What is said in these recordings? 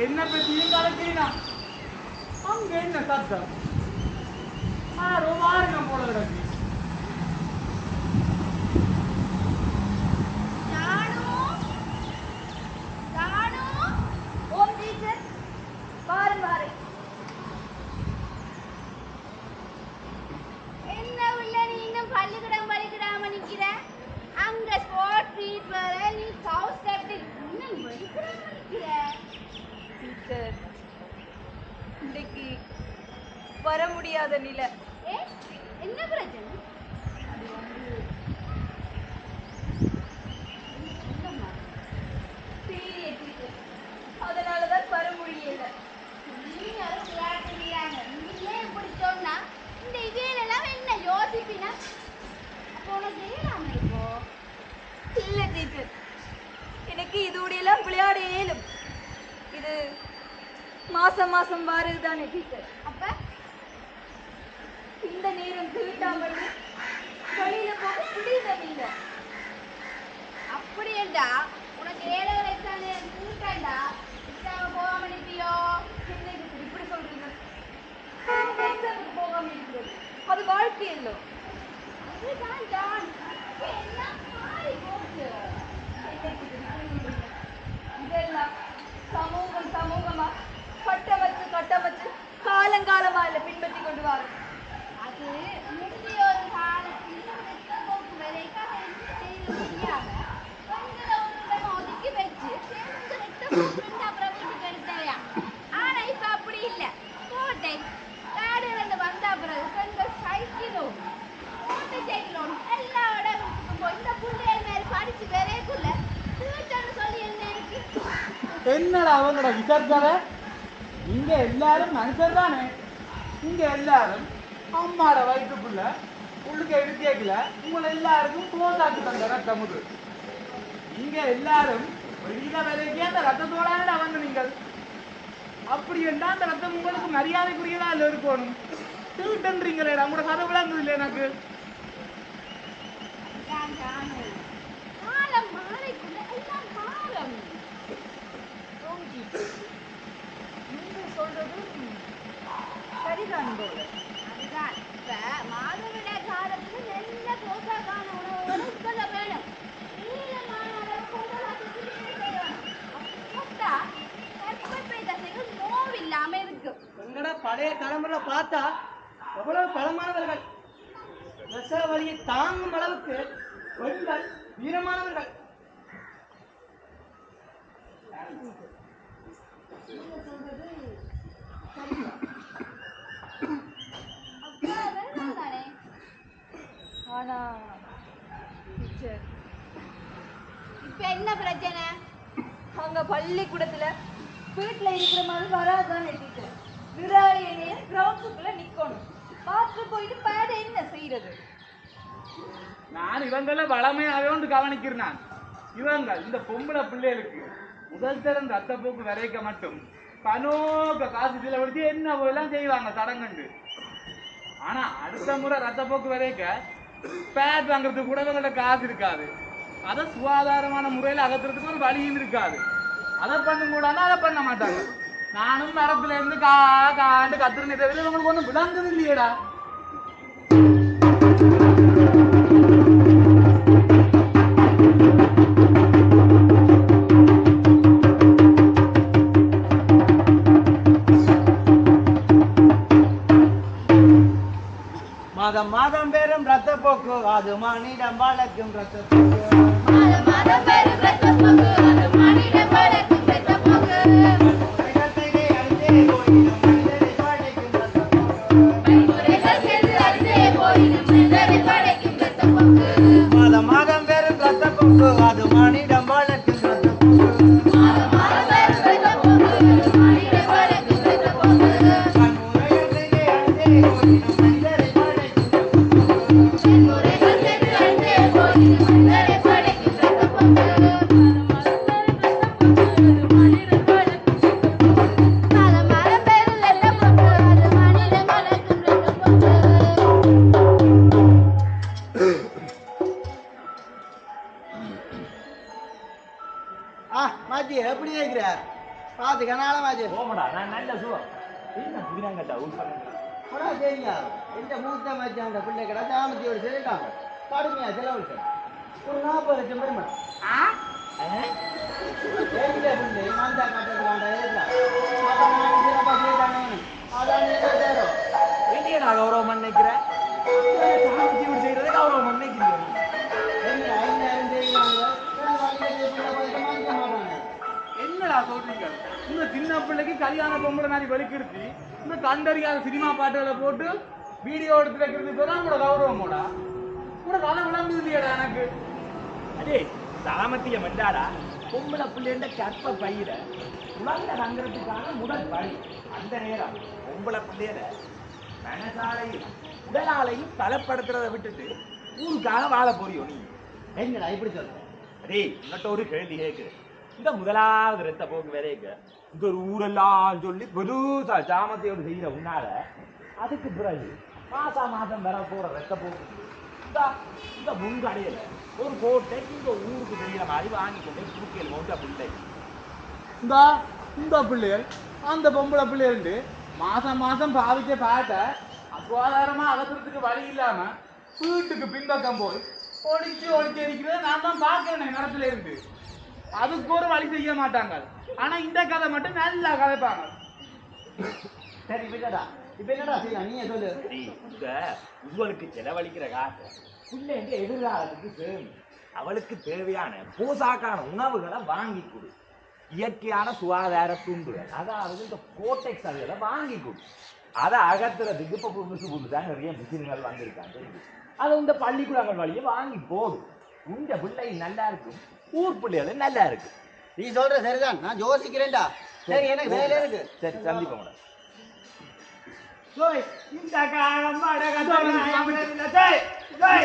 என்ன பற்றியும் கலக்கிறீனா அங்க என்ன சத்தம் ஆரோ வாருங்க போல கிடக்கு ஜானு ஜானு ஓம் டீச்சர் பாரு பாரு என்ன உள்ள நீ இன்னும் பள்ளிக்கூடம் படிக்கிறாம நிக்கிற அங்க ஸ்போர்ட் ட்ரீட் வர நீ ஹவுஸ் கட்டி இன்னும் படிக்கிறாம நிக்கிற டீச்சர் இன்றைக்கு வர முடியாத நிலை ஏ என்ன பிரச்சனை என்னம்மா? சீரிய டீச்சர் அதனால தான் வர முடியல நீங்களும் விளையாடுறீங்க நீங்களே இப்படி சொன்னா இந்த இவையிலெல்லாம் என்ன யோசிப்பினா அப்போ உனக்கு ஏறாம இப்போ இல்ல டீச்சர் எனக்கு இதோடையெல்லாம் விளையாட இயலும் இது மாசம் மாசம் வாரது தானே டீச்சர் அப்ப இந்த நேரம் தீட்டாமல் வெளியில போக முடியவில்லை அப்படி என்றா உனக்கு ஏழரை எக்ஸாம் கூட்டாண்டா எக்ஸாம் போகாம நிற்பியோ என்ன டீச்சர் இப்படி சொல்றீங்க எக்ஸாமுக்கு போகாம இருக்கிறது அது வாழ்க்கை இல்லை அதுதான் ஜான் எல்லாம் மாறி போச்சு இதெல்லாம் சமூகம் சமூகமா கட்டமைச்சு கட்டமைச்சு காலங்காலமா இல்ல பின்பற்றி கொண்டு வரும் அது முந்தைய ஒரு காலத்தில் வெட்ட போக்கு வேலைக்காக என்ன செய்து முடியாம பெண்களை ஒரு இடம் ஒதுக்கி வச்சு சேர்ந்து வெட்ட போக்குன்னு அப்புறம் வீட்டுக்கு எடுத்தாயா ஆனா இப்ப அப்படி இல்ல கோட்டை காடுல இருந்து வந்த பிறகு பெண்கள் சைக்கிளும் மோட்டர் சைக்கிளும் எல்லா இடத்துக்கும் போய் இந்த பிள்ளைகள் மாதிரி படிச்சு வரைக்குள்ள தீட்டன்னு சொல்லி என்ன இருக்கு என்னடா அவங்களோட விசாரிச்சாவே இங்க எல்லாரும் மனுஷர் தானே இங்க எல்லாரும் அம்மாட வயிற்றுக்குள்ள உள்ளுக்கு எடுக்கல உங்களை எல்லாருக்கும் க்ளோஸ் தந்த ரத்தமுது இங்க எல்லாரும் வெளியில வரைக்கும் அந்த ரத்தத்தோட அவங்க நீங்கள் அப்படி என்றா அந்த ரத்தம் உங்களுக்கு மரியாதைக்குரியதா இல்ல இருக்கணும் திருட்டன்றீங்களேடா உங்களோட கதை விளங்குது இல்லை எனக்கு அதான் ஜானு. காலம் மாலைக்குள்ள எல்லாம் மாறும் நீங்கள் சொல்றது சரிதான் போல அதுதான் இப்ப மாதவிட காலத்துல நல்ல போசாக்கான உணவுகளை உட்கொள்ள வேணும் நீளமான அளவு கொண்டலாக்கி செய்யணும் அப்பதான் கற்பப்பை தசைகள் நோவில்லாம இருக்கும் எங்கட பழைய தலைமுறை பார்த்தா எவ்வளவு பலமானவர்கள் ரச வழியை தாங்கும் அளவுக்கு பெண்கள் வீரமானவர்கள் அப்பா வெள்ளம் தானே ஆனா டீச்சர் இப்ப என்ன பிரச்சனை அங்க பள்ளிக்கூடத்துல வீட்டுல இருக்கிற மாதிரி வராதானே டீச்சர் விராலி என்னைய கிரவுண்டுக்குள்ள நிக்கணும் பார்த்து போயிட்டு பேட என்ன செய்யறது நான் இவங்கள வளமையாவே ஒன்று கவனிக்கிறேன் நான் இவங்க இந்த பொம்பளை பிள்ளைகளுக்கு முதல் தரம் ரத்த போக்கு விரைக்க மட்டும் பனோக்க காசு செலவழிச்சு என்ன எல்லாம் செய்வாங்க சடங்குண்டு ஆனா அடுத்த முறை ரத்த போக்கு விரைக்க பேட் வாங்குறதுக்கு கூட இவங்கள்ட்ட காசு இருக்காது அதை சுகாதாரமான முறையில் அகற்றுறதுக்கு ஒரு வழியும் இருக்காது அதை பண்ண கூடாது அதை பண்ண மாட்டாங்க நானும் மரத்துல இருந்து கா காண்டு கத்துரு தவிர இவங்களுக்கு ஒன்றும் விளங்குது இல்லையேடா மாதம் மாதம் பெறும் ரத்த போக்கு அது மானிடம் வளர்க்கும் ரத்த போக்கு மாதம் மாதம் பெரும் ரத்தப்போக்கு, அது மனிதன் வளர்க்கும் ரத்தப்போக்கு. உலகத்தையே அழித்தே போயிடும் மனிதரை படைக்கும் ரத்த போக்கு வழிமுறைகள் சென்று அழிந்தே போயினும் மனிதனை படைக்கும் ரத்தப்போக்கு. மாதம் மாதம் பெறும் ரத்த போக்கு அது மானிடம் வளர்க்கும் ரத்த போக்கு மாதம் மாதம் பெரும் ரத்தப்போக்கு, அது மனிதன் வளர்க்கும் ரத்தப்போக்கு. கண்முறையத்தையே அழித்தே போயிடும் மனிதரை படைக்கும் ரத்த போக்கு வழிமுறைகள் சென்று அழிந்தே போயினும் மனிதனை படைக்கும் ரத்தப்போக்கு. மாதம் மாதம் பெரும் ரத்தப்போக்கு, அது மனிதன் வளர்க்கும் ரத்தப்போக்கு. ஆ மாத்தி எப்படி இருக்கிற பார்த்து கனாலமாச்சு போமடா நான் நல்ல சுகம் என்ன புதினாங்கட்டா உள் பண்ணுங்க போடா சரியா எந்த மூத்த மச்சான் அந்த பிள்ளை கடை சாமத்தியோடு சரிட்டாங்க கடுமையா செலவழிச்சு ஒரு நாற்பது லட்சம் பெருமை ஏறிய பிள்ளை மாந்தா காட்டுறது வேண்டாம் ஏறியா அப்புறம் நான் சிறப்பா செய்தானே அதான் நீ என்ன சேரும் என்னைய நான் கௌரவம் நினைக்கிறேன் சாமிச்சி இப்படி செய்யறது கௌரவம் நினைக்கிறீங்க என்ன ஐந்தாயிரம் செய்கிறாங்க ரெண்டு வாழ்க்கை பிள்ளை பார்த்து மாற்ற மாட்டாங்க என்னடா சொல்றீங்க இந்த சின்ன பிள்ளைக்கு கல்யாண பொம்பளை மாதிரி வெளிக்கிடுத்தி இந்த கண்டறியாத சினிமா பாட்டுகளை போட்டு வீடியோ எடுத்து வைக்கிறது பேர் உங்களோட கௌரவமோடா கூட கதை விளம்பு இல்லையாடா எனக்கு அடே சாமத்தியம் என்றாடா பொம்பளை பிள்ளைன்ற கற்ப பயிர உலக தங்குறதுக்கான முதல் வழி அந்த நேரம் பொம்பளை பிள்ளையில மனசாலையும் உடலாலையும் பலப்படுத்துறதை விட்டுட்டு ஊருக்காக வாழ போறியோ நீ என்னடா இப்படி சொல்ற அடே உன்கிட்ட ஒரு கேள்வி கேட்குறேன் இந்த முதலாவது ரத்த போக்கு விதைக்க இந்த ஒரு ஊரெல்லாம் சொல்லி பெருசா ஜாமத்தையோடு செய்யற உன்னால அதுக்கு பிறகு மாசா மாசம் வர போற ரத்த போக்கு இந்த இந்த முன்கடையில ஒரு கோட்டை இந்த ஊருக்கு தெரிகிற மாதிரி வாங்கி கொண்டு குறுக்கியல் மோட்டை பிள்ளை இந்த இந்த பிள்ளைகள் அந்த பொம்பளை பிள்ளைகள் மாசம் மாசம் பாவிச்ச பாட்டை சுகாதாரமா அகத்துறதுக்கு வழி இல்லாம வீட்டுக்கு பின்பக்கம் போய் ஒளிச்சு ஒளிச்சு அடிக்கிறத நான் தான் பார்க்கிறேன் நடத்துல இருந்து அதுக்கு ஒரு வழி செய்ய மாட்டாங்க ஆனா இந்த கதை மட்டும் நல்லா கதைப்பாங்க சரி விடடா இப்ப என்னடா செய்யலாம் நீயே சொல்லு சரி, இந்த உங்களுக்கு செலவழிக்கிற காசை பிள்ளைங்க எதிர்காலத்துக்கு தேவை அவளுக்கு தேவையான போசாக்கான உணவுகளை வாங்கி கொடு இயற்கையான சுகாதார துண்டுகள் அதாவது இந்த கோட்டெக்ஸ் அதுகளை வாங்கி கொடு அதை அகத்துறதுக்கு இப்போ புதுசு புதுசாக நிறைய மிஷின்கள் வந்திருக்காங்க தெரியுது. அதை இந்த பள்ளிக்கூடங்கள் வழியே வாங்கி போடும் உங்க பிள்ளை நல்லா இருக்கும் ஊர் பிள்ளைகளும் நல்லா இருக்கு நீ சொல்ற சரிதான் நான் யோசிக்கிறேன்டா சரி எனக்கு வேலை இருக்கு சரி சந்திப்போம் மேடம் சோய், இந்த காலம் டேய்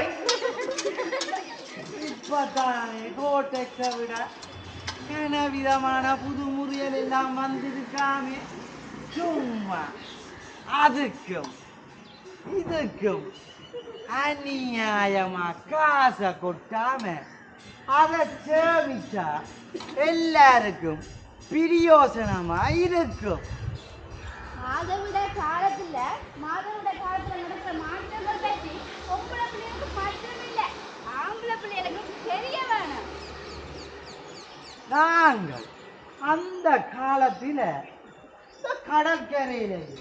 இப்பதானே கோட்டெக்ஸை விட என்ன விதமான புது முறியல் எல்லாம் வந்திருக்காமே சும்மா அதுக்கும் இதுக்கும் அநியாயமா காசை கொட்டாம அதை சேமிச்சா எல்லாருக்கும் பிரியோசனமா இருக்கும் மாதவிட காலத்துல மாதவிட காலத்துல நடக்கிற மாற்றங்கள் பற்றி பொம்பளை பிள்ளைகளுக்கு மட்டும் இல்ல ஆம்பளை பிள்ளைகளுக்கு தெரிய வேணும் நாங்கள் அந்த காலத்தில இந்த கடற்கரையிலையும்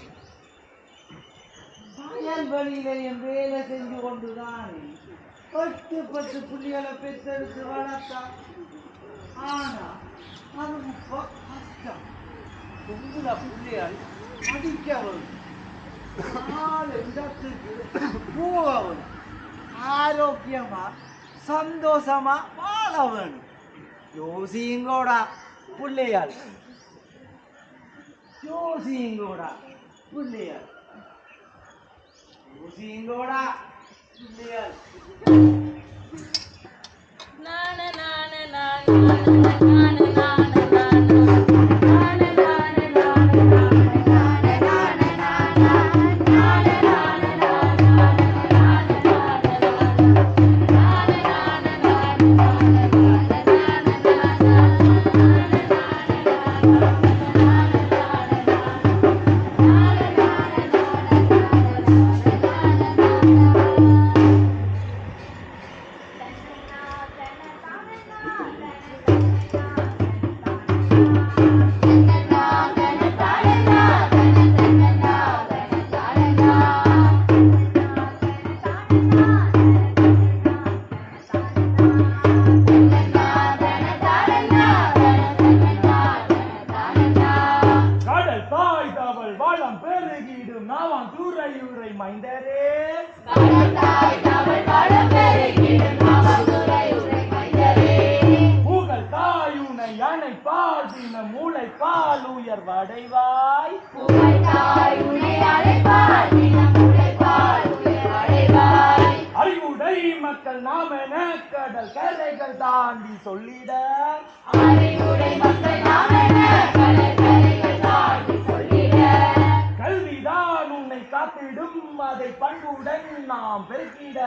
வயல்வெளியிலையும் வேலை செஞ்சு கொண்டுதான் பத்து பத்து புள்ளிகளை பெற்றெடுத்து வளர்த்தா ஆனா அது இப்ப கஷ்டம் பொம்பளை புள்ளிகள் அடிக்கவும் நாலு இடத்துக்கு போகவும் ஆரோக்கியமா சந்தோஷமா வாழ வேணும் யோசியுங்கோடா பிள்ளையாள் யோசியுங்கோடா பிள்ளையாள் யோசியுங்கோடா பிள்ளையாள் கடல் தாய் தவள் வளம் பெருகிடும் நாவான் துறையுரை மைந்தரே புகழ் தாயுனை அணை பால் தின மூளை பால் உயர் வடைவாய் அறிவுடை மக்கள் நாமென கடல் கரைகள் தாண்டி சொல்லிட கல்விதான் உன்னை காத்திடும் அதை பண்புடன் நாம் பெருக்கிட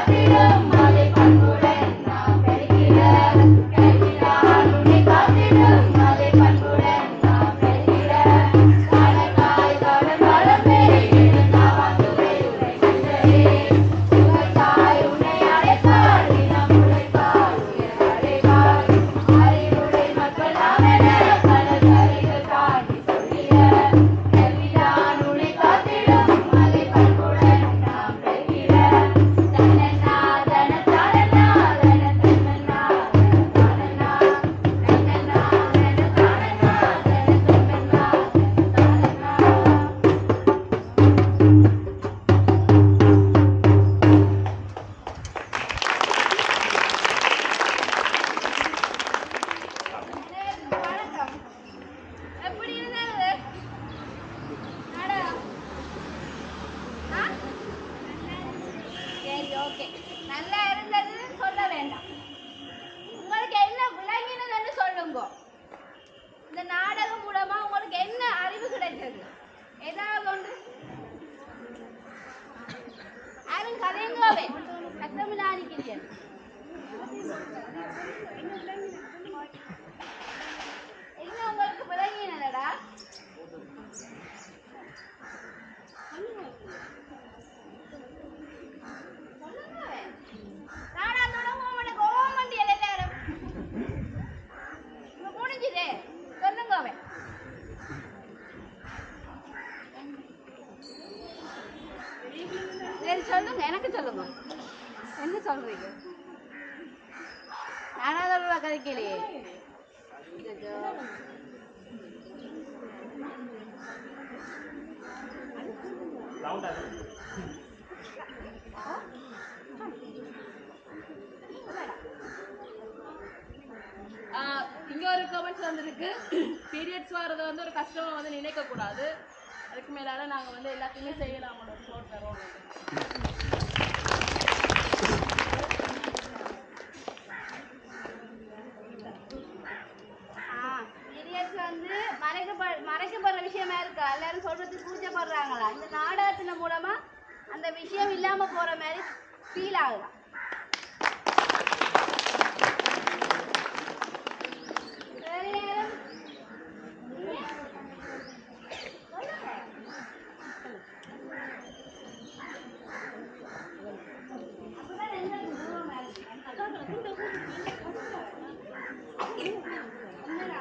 காத்திடும் அதை பண்புடன் நாம் பெறுகிற கல்விதான் உன்னை காத்திடும் ஓகே நல்லா இருந்ததுன்னு சொல்ல வேண்டாம் உங்களுக்கு என்ன விளங்கினதுன்னு சொல்லுங்க இந்த நாடகம் மூலமா உங்களுக்கு என்ன அறிவு கிடைச்சது ஏதாவது ஒன்று யாரும் கதைங்கோவே கஷ்டமில்லாதிக்கிறீர்கள் என்ன உங்களுக்கு விளங்கினதடா சொல்லுங்கவே. நாடாந்தோட உங்களை கோவம் வண்டியல் எல்லாரும் இப்ப முடிஞ்சுதே சொல்லுங்கவே சரி சொல்லுங்க எனக்கு சொல்லுங்க என்ன சொல்றீங்க நானாதோட கதைக்கலையே அச்சச்சோ. ஆஹ் இங்க ஒரு கமெண்ட்ஸ் வந்திருக்கு பீரியட்ஸ் வர்றத வந்து ஒரு கஷ்டமா வந்து நினைக்க கூடாது அதுக்கு மேலால நாங்க வந்து எல்லாத்தையுமே செய்யலாம் ஒரு ஷோட் தரோம் ஆ, periods வந்து மறைக்கப்ப- மறைக்கப்படுற விஷயமா இருக்கா எல்லாரும் சொல்றதுக்கு கூச்சப்படுறாங்களா இந்த நாடகத்தின் மூலமா அந்த விஷயம் இல்லாம போற மாதிரி ஃபீல் ஆகுதா வேற யாரும்? நீங்க? சொல்லுங்க. அப்பதான் எங்களுக்கு தூரமா இருக்கு. என்னடா?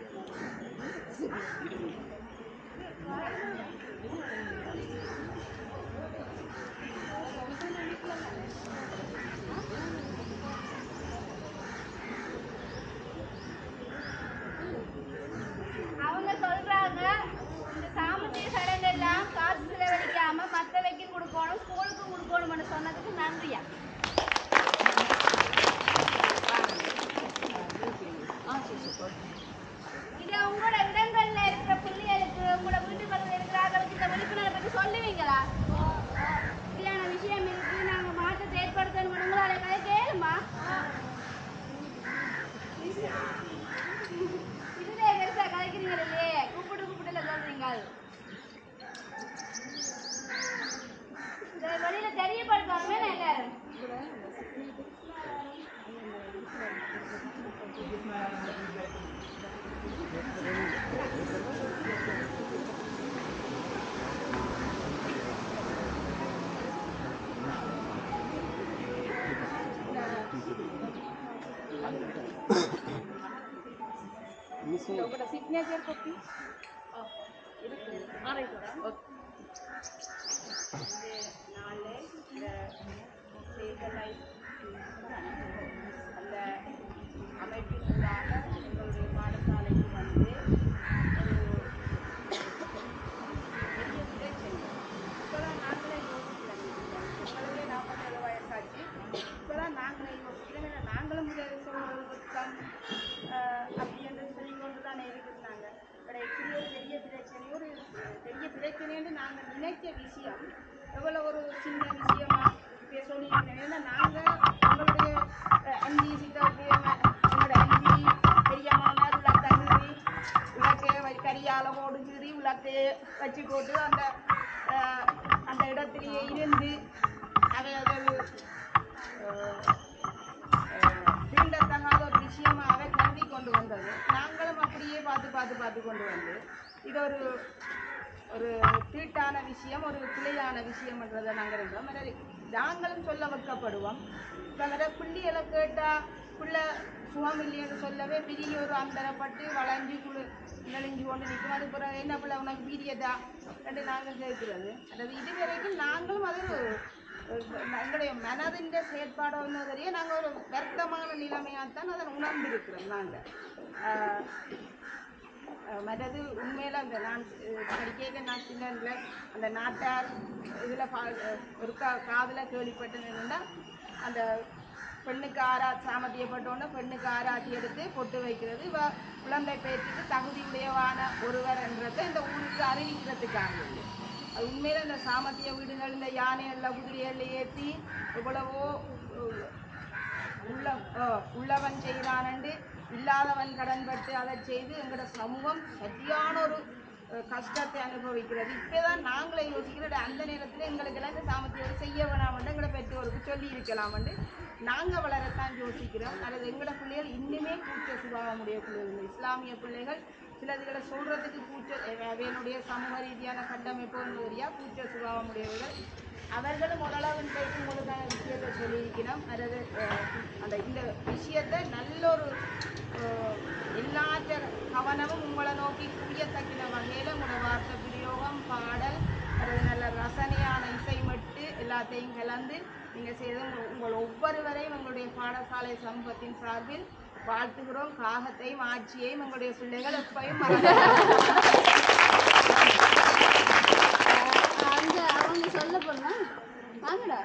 அவங்க சொல்றாங்க இந்த சாமத்திய சடங்கெல்லாம் காசு செலவழிக்காம மத்தவைக்கு கொடுக்கணும் ஸ்கூலுக்கு கொடுக்கணும்னு சொன்னதுக்கு நன்றியா இது உங்களோட இடங்கள்ல இருக்கிற பிள்ளைகளுக்கு உங்களோட வீட்டுகளில் இருக்கிற ஆட்களுக்கு இந்த விழிப்புணர்வை பற்றி சொல்லுவீங்களா இப்படியான விஷயம் இருக்கு நாங்க மாற்றத்தை ஏற்படுத்தணும் உங்களால கதை கேளுமா இதுவே பெருசா கதைக்கிறீங்களே கூப்பிட்டு கூப்பிட்டுல சொல்றீங்க இதை வெளியில தெரியப்படுத்தணுமே நான் எல்லாரும் உங்களோட சிக்னேச்சர் காப்பி இருக்கு ஆரைட்டா ஓகே நாலு இந்த தேர்தலை அந்த அமைப்பினூடாக எங்களுடைய பாடசாலைக்கு வந்து ஒரு பெரிய பிரச்சனை இப்போதான் நாங்களே யோசிக்கிறோம் எங்களுக்கே நாற்பத்தேழு வயசாச்சு இப்போதான் நாங்களே யோசிக்கிறோம் ஏன்னா நாங்களும் இதை சொல்றது புத்தம் அப்படி என்று சொல்லி கொண்டு தானே இருக்கிறாங்க இப்படி இப்படி ஒரு பெரிய பிரச்சனை ஒரு பெரிய பிரச்சனைன்னு நாங்கள் நினைச்ச விஷயம் எவ்வளோ ஒரு சின்ன விஷயமா இப்ப சொல்லியிருக்கேன் ஏன்னா நாங்கள் எங்களுடைய அஞ்சு சித்தாவுக்கு எங்களோட அஞ்சு பெரியம்மானார் உள்ள தண்ணி உலக்கை கரியால ஓடுஞ்சிரி உலக்கை வச்சு போட்டு அந்த அஹ், அந்த இடத்திலேயே இருந்து அவைகள் அஹ், தீண்டத்தகாத ஒரு விஷயமாக கருதி கொண்டு வந்தது நாங்களும் அப்படியே பார்த்து பார்த்து பார்த்து கொண்டு வந்து இது ஒரு ஒரு தீட்டான விஷயம் ஒரு பிழையான விஷயம்ன்றதை நாங்கள் இருந்தோம் எனவே நாங்களும் சொல்ல வைக்கப்படுவோம் இப்போ வேற பிள்ளைகளை கேட்டால் பிள்ளை சுகம் இல்லைன்னு சொல்லவே பெரிய ஒரு அந்தரப்பட்டு வளைஞ்சு குளு நெளிஞ்சு கொண்டு நிற்கும் அது பிறகு என்ன பிள்ளை உனக்கு பீரியதா என்று நாங்கள் கேட்கிறது அதாவது இதுவரைக்கும் நாங்களும் அது ஒரு எங்களுடைய மனதின் செயற்பாடு வந்ததையே நாங்கள் ஒரு வருத்தமான நிலைமையாகத்தான் அதை உணர்ந்திருக்கிறோம் நாங்கள் மற்றது உண்மையில் அந்த நான் படிக்க நான் சின்ன அந்த நாட்டார் இதில் ஒரு கா காதில் கேள்விப்பட்டது என்னன்னா அந்த பெண்ணுக்கு ஆரா சாமத்தியப்பட்டோன்னே பெண்ணுக்கு ஆராய்ச்சி எடுத்து பொட்டு வைக்கிறது இவ குழந்தை பேச்சுக்கு தகுதி உடையவான ஒருவர் என்றதை இந்த ஊருக்கு அறிவிக்கிறதுக்காக இது. அது உண்மையில இந்த சாமத்திய வீடுகள் இந்த யானைகளில் குதிரைகளில் ஏற்றி எவ்வளவோ அஹ், உள்ள அஹ், உள்ளவன் செய்கிறானண்டு இல்லாதவன் கடன்பட்டு அதை செய்து எங்களோட சமூகம் சரியான ஒரு அஹ், கஷ்டத்தை அனுபவிக்கிறது இப்போதான் நாங்களே யோசிக்கிறது அந்த நேரத்தில் எங்களுக்கெல்லாம் இந்த சாமத்தியோடு செய்ய வேணாமண்டு எங்களை பெற்றோருக்கு சொல்லி இருக்கலாமண்டு நாங்கள் வளரத்தான் யோசிக்கிறோம் அல்லது எங்களோட பிள்ளைகள் இன்னுமே கூச்ச சுபாவமுடைய பிள்ளைகள் இஸ்லாமிய பிள்ளைகள் சிலதுகளை சொல்றதுக்கு கூச்ச அவையனுடைய சமூக ரீதியான கட்டமைப்பு தெரியா கூச்ச சுபாவமுடையவர்கள் அவர்களும் ஓரளவு இன்றைக்கு உங்களுக்கான விஷயத்தை சொல்லியிருக்கிறோம் அதாவது அஹ், அந்த இந்த விஷயத்தை நல்ல ஒரு அஹ், எல்லாற்ற கவனமும் உங்களை நோக்கி குவியத்தக்கின வகையில் உங்களோட வார்த்தை பிரயோகம் பாடல் அதாவது நல்ல ரசனையான இசை மட்டு எல்லாத்தையும் கலந்து நீங்கள் செய்த உங்கள் உங்கள் ஒவ்வொருவரையும் உங்களுடைய பாடசாலை சமூகத்தின் சார்பில் வாழ்த்துகிறோம் காகத்தையும் ஆட்சியையும் உங்களுடைய பிள்ளைகள் எப்பயும் அங்க அவங்க சொல்ல போனா வாங்கடா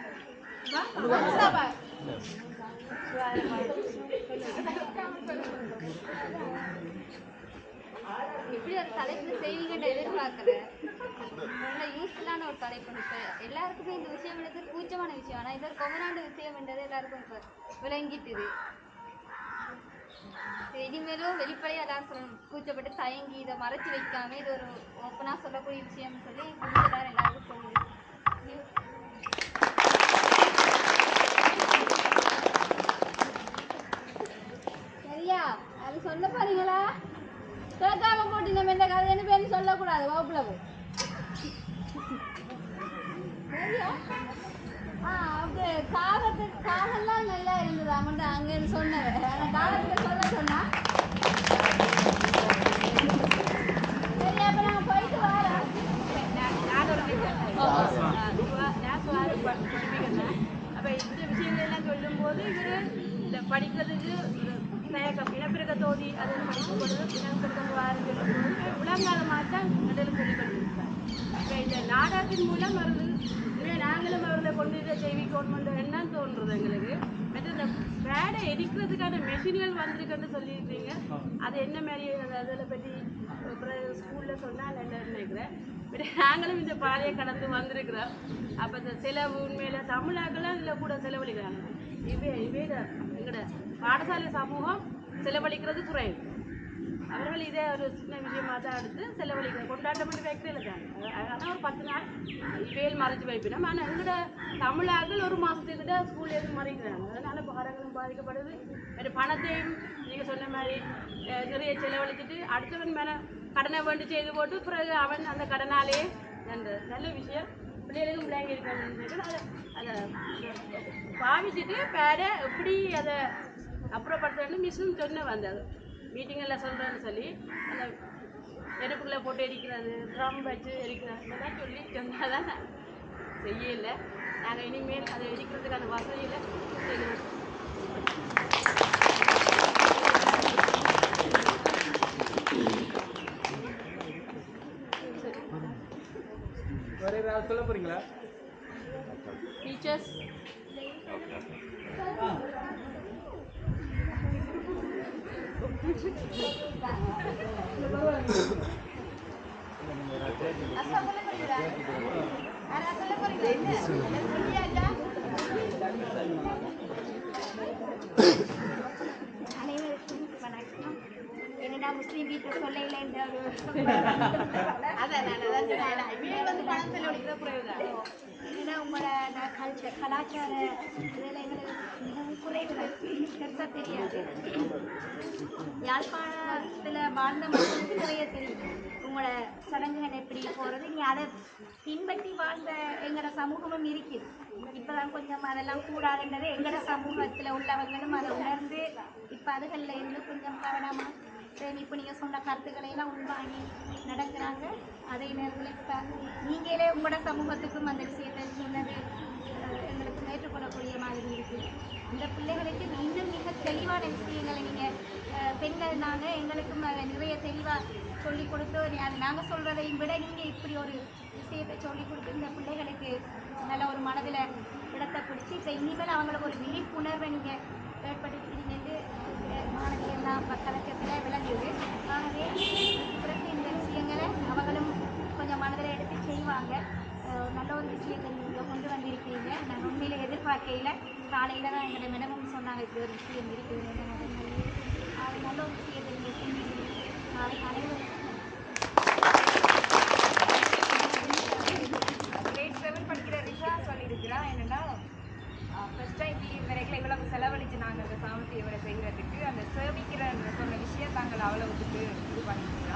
இப்படி ஒரு தலைப்பு செய்வீங்கன்னு எதிர்பார்க்கறேன் நல்ல யூஸ்ஃபுல்லான ஒரு தலைப்பு இப்போ எல்லாருக்குமே இந்த விஷயம் என்றது கூச்சமான விஷயம் ஆனால் இது ஒரு கொமனாண்டு விஷயம் என்றது எல்லாருக்கும் இப்போ விளங்கிட்டுது சரி, இனிமேலும் வெளிப்படையாக எல்லாரும் சொல்லணும் கூச்சப்பட்டு தயங்கி இதை மறைச்சு வைக்காம இது ஒரு ஓப்பனாக சொல்லக்கூடிய விஷயம்னு சொல்லி முடிஞ்ச எல்லாரும் எல்லாருக்கும் சொல்லுது சரியா அது சொல்ல போறீங்களா கேட்காம போட்டு நம்ம இந்த கதைன்னு பேர் சொல்லக்கூடாது வகுப்புல போய் சரியா ஆ அப்படியே காகத்து காகெல்லாம் நல்லா இருந்தது அவன்கிட்ட அங்கன்னு சொன்னவன் ஆனா காகத்துல சொல்ல சொன்னா சரி அப்ப நாங்க போயிட்டு வரோம் அப்போ இந்த விஷயங்கள் எல்லாம் சொல்லும்போது இவர் இந்த படிக்கிறதுக்கு தயக்கம் இனப்பிறக்க தோதி அது படிக்கும் பொழுது இனப்பிறக்கம் வாரம் சொல்லும்போது விளங்காத மாதிரி தான் இடையில சொல்லி கொண்டிருக்கிறார் இப்போ இந்த நாடகத்தின் மூலம் வருது இனிமே நாங்களும் அவர்களை கொண்டு இதை செய்விக்கணும் என்னன்னு தோன்றுறது எங்களுக்கு மற்ற இந்த பேடை எரிக்கிறதுக்கான மெஷின்கள் வந்திருக்குன்னு சொல்லியிருக்கீங்க அது என்ன மாதிரி அது அதில் பற்றி அப்புறம் ஸ்கூலில் சொன்னால் நல்லதுன்னு நினைக்கிறேன் இப்படி நாங்களும் இந்த பாதையை கடந்து வந்திருக்கிறோம் அப்போ இந்த செலவு உண்மையில தமிழாக்கெல்லாம் இதில் கூட செலவழிக்கிறாங்க இவே இவே எங்களோட பாடசாலை சமூகம் செலவழிக்கிறது குறைவு அவர்கள் இதே ஒரு சின்ன விஷயமா தான் எடுத்து செலவழிக்கிற கொண்டாட்டம் பண்ணி வைக்கிறதில்ல தான் ஆனால் ஒரு பத்து நாள் வேல் மறைச்சு வைப்பினோம் ஆனால் எங்களோட தமிழாக்கள் ஒரு மாதத்துக்கிட்ட ஸ்கூல்ல இருந்து மறைக்கிறாங்க அதனால பாடங்களும் பாதிக்கப்படுது வேறு பணத்தையும் நீங்கள் சொன்ன மாதிரி அஹ், நிறைய செலவழிச்சிட்டு அடுத்தவன் மேலே கடனை வேண்டி செய்து போட்டு பிறகு அவன் அந்த கடனாலே அந்த நல்ல விஷயம் பிள்ளைகளுக்கும் பிள்ளைங்க இருக்காங்க அதை அதை பாவிச்சுட்டு பேரை எப்படி அதை அப்புறப்படுத்துறேன்னு மிஸ்ஸும் சொன்ன வந்தது மீட்டிங்கில் சொல்கிறேன்னு சொல்லி அந்த நெருப்புக்குள்ளே போட்டு எரிக்கிறது ட்ரம் வச்சு எரிக்கிறது இதெல்லாம் சொல்லி சொன்னால் தான் நான் செய்யலை நாங்கள் இனிமேல் அதை எரிக்கிறதுக்கான வசதியில் செய்கிறோம் வேற ஏதாவது சொல்ல போறீங்களா டீச்சர்ஸ் அக்கா சொல்ல போறீங்களா யாரா சொல்ல போறீங்களா என்ன சொல்லியாச்சா அனைவருக்கும் வணக்கம் என்னடா முஸ்லீம் வீட்டில் சொல்லையில் என்ற ஒரு அதான் நான் அதான் சொன்னேன் இவங்க வந்து பணம் செலவழிக்கிற குறைவு தான் என்னடா உங்களோட கல்ச்சர் கலாச்சார இதில் எங்களுக்கு மிகவும் குறைவு பெருசாக தெரியாது யாழ்ப்பாணத்தில் வாழ்ந்த மக்களுக்கு நிறைய தெரியும் உங்களோட சடங்குகள் எப்படி போகிறது நீ அதை பின்பற்றி வாழ்ந்த எங்களோட சமூகமும் இருக்குது இப்போதான் கொஞ்சம் அதெல்லாம் கூடாதுன்றது எங்களோட சமூகத்தில் உள்ளவங்களும் அதை உணர்ந்து இப்போ அதுகளில் இருந்து கொஞ்சம் கவனமாக சரி இப்போ நீங்கள் சொன்ன கருத்துக்களை எல்லாம் உள்வாங்கி நடக்கிறாங்க அதே நேரத்தில் இப்போ நீங்களே உங்களோட சமூகத்துக்கும் அந்த விஷயத்தை சொன்னது அஹ், எங்களுக்கு ஏற்றுக்கொள்ளக்கூடிய மாதிரி இருக்குது இந்த பிள்ளைகளுக்கு இன்னும் மிக தெளிவான விஷயங்களை நீங்கள் பெண்கள் நாங்கள் எங்களுக்கும் அதை நிறைய தெளிவாக சொல்லிக் கொடுத்து அது நாங்கள் சொல்கிறதையும் விட நீங்கள் இப்படி ஒரு விஷயத்தை சொல்லிக் கொடுத்து இந்த பிள்ளைகளுக்கு நல்ல ஒரு மனதில் இடத்தை கருத்தை பிடிச்சி இப்போ இனிமேல் அவங்களுக்கு ஒரு விழிப்புணர்வை நீங்கள் ஏற்படுத்திக்கிறீங்கன்னு அஹ், மாணவி எல்லாம் கலக்கத்தில் விளங்குது ஆகவே பிறகு இந்த விஷயங்களை அவங்களும் கொஞ்சம் மனதில் எடுத்து செய்வாங்க அஹ், நல்ல ஒரு விஷயத்தை நீங்கள் கொண்டு வந்திருக்கிறீங்க நான் உண்மையில எதிர்பார்க்கையில் காலையில் தான் எங்களோட மேடமும் சொன்னாங்க இப்படி ஒரு விஷயம் இருக்குது அது நல்ல ஒரு விஷயத்தை நீங்கள் செஞ்சுக்கிறீங்க நாளை அனைவரும் கிரேட் செவன் படிக்கிற ரிஷா சொல்லியிருக்கிறா என்னன்னா ஃபர்ஸ்ட் டைம் லீவ் வரைக்கும் இவ்வளவு செலவழிச்சு நாங்கள் அந்த சாமர்த்திய வேலை செய்கிறதுக்கு அந்த சேமிக்கிற சொன்ன விஷயம் தாங்கள் அவ்வளவுக்கு இது பண்ணிக்கிறோம்